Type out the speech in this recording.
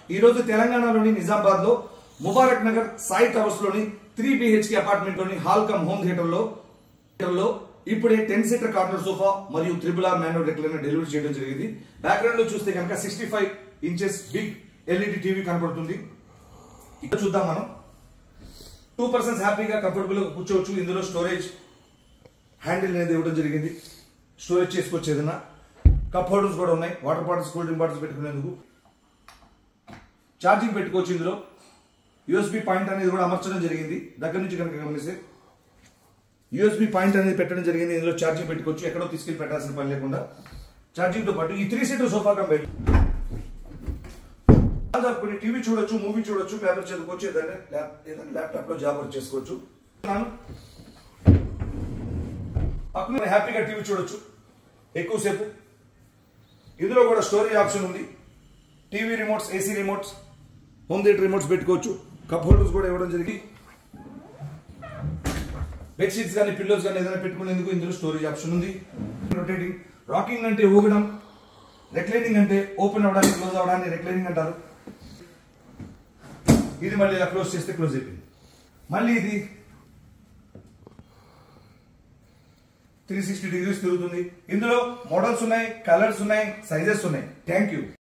ఈ రోజు తెలంగాణలోని నిజామాబాద్ లో ముబారక్ నగర్ సాయి టవర్స్ లోని త్రీ బిహెచ్కే అపార్ట్మెంట్ లోని హాల్ కమ్ హోమ్ థియేటర్ లో థియేటర్ లో ఇప్పుడే టెన్ సీటర్ కార్నర్ సోఫా మరియు triple R manual recliner delivery చేయడం జరిగింది బ్యాక్గ్రౌండ్ లో చూస్తే కనుక sixty five inches big LED TV కనబడుతుంది ఇక్కడ చూద్దాం మనం టూ పర్సన్స్ హ్యాపీగా కంఫర్టబుల్ గా కూర్చోవచ్చు ఇందులో స్టోరేజ్ హ్యాండిల్ అనేది ఇవ్వడం జరిగింది స్టోరేజ్ చేసుకోవచ్చు ఏదైనా కప్ హోల్డర్స్ కూడా ఉన్నాయి water bottles cool drink bottles పెట్టుకునేందుకు ఛార్జింగ్ పెట్టుకోవచ్చు ఇందులో యూఎస్బి పాయింట్ అనేది కూడా అమర్చడం జరిగింది దగ్గర నుంచి కనుక గమనిస్తే యూఎస్బి పాయింట్ అనేది పెట్టడం జరిగింది ఇందులో ఛార్జింగ్ పెట్టుకోవచ్చు ఎక్కడో తీసుకెళ్లి పెట్టాల్సిన పని లేకుండా ఛార్జింగ్ తో పాటు ఈ త్రీ సీటర్ సోఫా కంపెనీ కొన్ని టీవీ చూడొచ్చు మూవీ చూడొచ్చు పేపర్ చదువుకోవచ్చు ఏదైనా ల్యాప్ ఏదైనా ల్యాప్టాప్ లో జాబ్ వర్క్ చేసుకోవచ్చు పక్కన హ్యాపీగా టీవీ చూడొచ్చు ఎక్కువసేపు ఇందులో కూడా స్టోరేజ్ ఆప్షన్ ఉంది TV remotes AC remotes home theatre remotes పెట్టుకోవచ్చు కప్ హోల్డర్స్ కూడా ఇవ్వడం జరిగింది బెడ్షీట్స్ కానీ పిల్లోస్ కానీ ఏదైనా పెట్టుకునేందుకు ఇందులో స్టోరేజ్ ఆప్షన్ ఉంది రొటేటింగ్ రాకింగ్ అంటే ఊగడం రెక్లైనింగ్ అంటే ఓపెన్ అవడానికి క్లోజ్ అవడాన్ని రెక్లైనింగ్ అంటారు ఇది మళ్ళీ ఇలా క్లోజ్ చేస్తే క్లోజ్ అయిపోయింది మళ్ళీ ఇది త్రీ సిక్స్టీ డిగ్రీస్ తిరుగుతుంది ఇందులో మోడల్స్ ఉన్నాయి కలర్స్ ఉన్నాయి సైజెస్ ఉన్నాయి థ్యాంక్ యూ